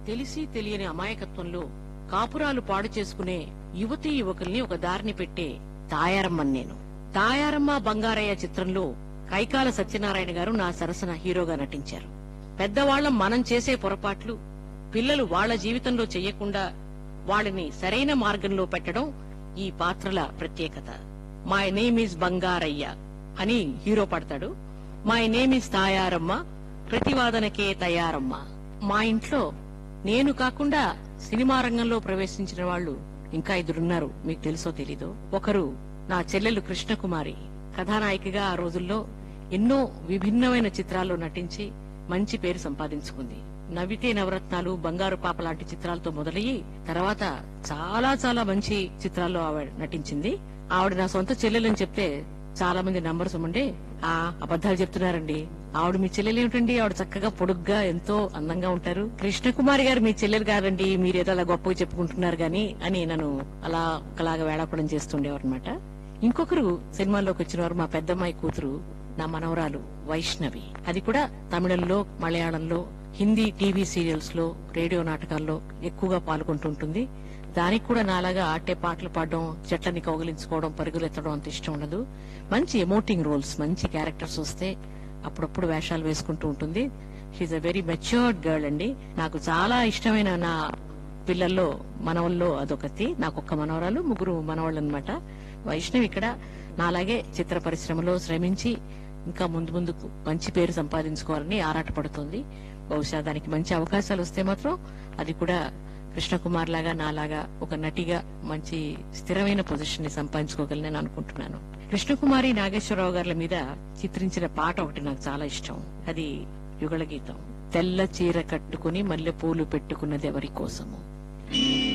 తెలిసి తెలియని అమాయకత్వంలో కాపురాలు పాడు చేసుకునే యువతీ యువకుల్ని ఒక దారిని పెట్టే తాయారమ్మని నేను తాయారమ్మ బంగారయ్య చిత్రంలో కైకాల సత్యనారాయణ గారు నా సరసన హీరోగా నటించారు పెద్దవాళ్లం మనం చేసే పొరపాట్లు పిల్లలు వాళ్ళ జీవితంలో చెయ్యకుండా వాళ్ళని సరైన మార్గంలో పెట్టడం ఈ పాత్రల ప్రత్యేకత మై నేమ్ ఈజ్ బంగారయ్య అని హీరో పడతాడు మై నేమ్ ఈజ్ తాయారమ్మ ప్రతివాదనకే తయారమ్మ మా ఇంట్లో నేను కాకుండా సినిమా రంగంలో ప్రవేశించిన వాళ్ళు ఇంకా ఇద్దరున్నారు మీకు తెలుసో తెలీదో ఒకరు నా చెల్లెలు కృష్ణకుమారి కథానాయికగా ఆ రోజుల్లో ఎన్నో విభిన్నమైన చిత్రాల్లో నటించి మంచి పేరు సంపాదించుకుంది నవ్వితే నవరత్నాలు బంగారు పాప లాంటి చిత్రాలతో మొదలయ్యి తర్వాత చాలా చాలా మంచి చిత్రాల్లో ఆవిడ నటించింది ఆవిడ నా సొంత చెల్లెలని చెప్తే చాలా మంది నంబర్స్ ఉండే ఆ అబద్ధాలు చెప్తున్నారండి ఆవిడ మీ చెల్లెలు ఏమిటండి ఆవిడ చక్కగా పొడుగ్గా ఎంతో అందంగా ఉంటారు కృష్ణకుమారి గారు మీ చెల్లెలు కాదండి మీరు ఏదో అలా గొప్పగా చెప్పుకుంటున్నారు గాని అని నన్ను అలా ఒకలాగా వేళాపడం చేస్తుండేవారు అనమాట ఇంకొకరు సినిమాల్లోకి వచ్చిన వారు మా పెద్దమ్మాయి కూతురు నా మనవరాలు వైష్ణవి అది కూడా తమిళంలో మలయాళంలో హిందీ టీవీ సీరియల్స్ లో రేడియో నాటకాల్లో ఎక్కువగా పాల్గొంటుంటుంది దానికి కూడా నాలాగా ఆటే పాటలు పాడడం చెట్లని కౌగిలించుకోవడం పరుగులు ఎత్తడం అంత ఇష్టం ఉండదు మంచి ఎమోటింగ్ రోల్స్ మంచి క్యారెక్టర్స్ వస్తే అప్పుడప్పుడు వేషాలు వేసుకుంటూ ఉంటుంది she uh very matured girl అండి నాకు చాలా ఇష్టమైన నా పిల్లల్లో మనవల్లో అదొకటి నాకు ఒక్క మనవరాలు ముగ్గురు మనవాళ్ళు అనమాట వైష్ణవి ఇక్కడ నాలాగే చిత్ర పరిశ్రమలో శ్రమించి ఇంకా ముందు ముందుకు మంచి పేరు సంపాదించుకోవాలని ఆరాటపడుతుంది బహుశా దానికి మంచి అవకాశాలు వస్తే మాత్రం అది కూడా కృష్ణకుమార్ లాగా నాలాగా ఒక నటిగా మంచి స్థిరమైన పొజిషన్ ని సంపాదించుకోగలని అనుకుంటున్నాను కృష్ణకుమారి నాగేశ్వరరావు గారి మీద చిత్రించిన పాట ఒకటి నాకు చాలా ఇష్టం అది యుగళ గీతం తెల్ల చీర కట్టుకుని మల్లె పూలు పెట్టుకున్నది ఎవరి కోసము